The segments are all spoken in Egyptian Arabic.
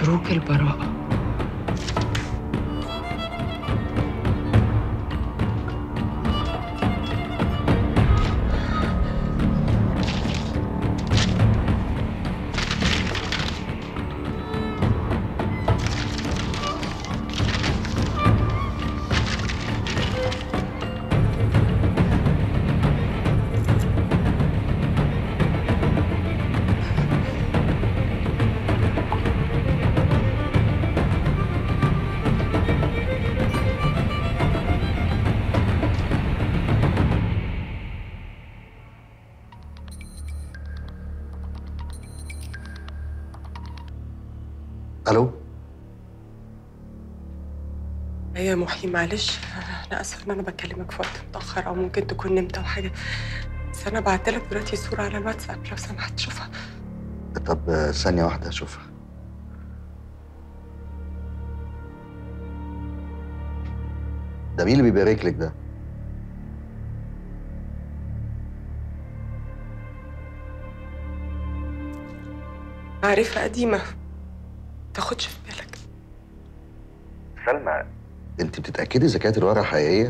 مبروك البراءة الو يا محي معلش انا اسفه ان انا بكلمك في وقت متاخر او ممكن تكون نمت او حاجه بس انا بعت لك دلوقتي صوره على الواتساب لو سمحت شوفها طب آه، ثانيه واحده اشوفها ده مين اللي بيبارك لك ده معرفه قديمه تاخدش في بالك سلمى انت بتتاكدي اذا كانت الورقه حقيقيه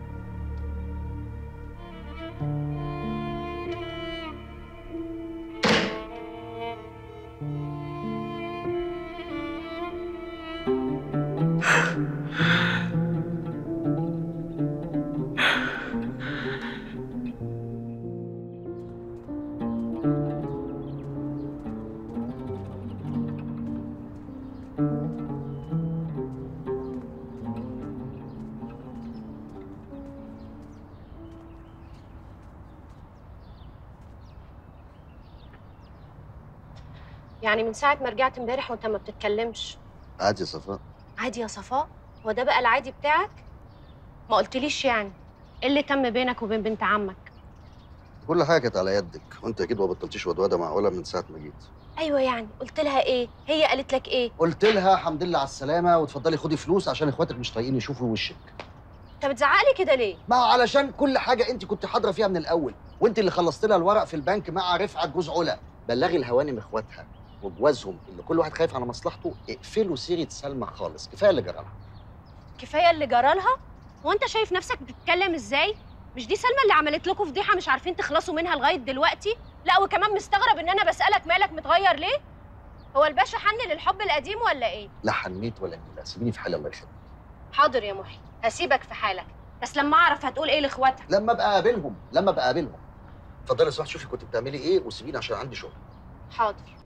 يعني من ساعة ما رجعت امبارح وانت ما بتتكلمش عادي يا صفاء عادي يا صفاء هو ده بقى العادي بتاعك ما قلتليش يعني ايه اللي تم بينك وبين بنت عمك كل حاجه كانت على يدك وانت اكيد ما بطلتيش ودوده مع علا من ساعه ما جيت ايوه يعني قلت لها ايه هي قالت لك ايه قلت لها الحمد لله على السلامه وتفضلي خدي فلوس عشان اخواتك مش طايقين يشوفوا وشك انت بتزعقلي كده ليه ما علشان كل حاجه انت كنت حاضره فيها من الاول وانت اللي خلصت لها الورق في البنك مع رفعت جوز علا بلغي الهوانم اخواتها وجوازهم اللي كل واحد خايف على مصلحته اقفلوا سيره سلمى خالص كفايه اللي جرى لها كفايه اللي جرالها هو انت شايف نفسك بتتكلم ازاي مش دي سلمى اللي عملت لكم فضيحه مش عارفين تخلصوا منها لغايه دلوقتي لا وكمان مستغرب ان انا بسالك مالك متغير ليه هو الباشا حن للحب القديم ولا ايه لا حنيت ولا نيله سيبيني في حالي الله يخليك حاضر يا محي هسيبك في حالك بس لما اعرف هتقول ايه لاخواتها لما ابقى اقابلهم لما ابقى اقابلهم اتفضلي يا صاحبي شوفي كنت بتعملي ايه وسيبيني عشان عندي شغل حاضر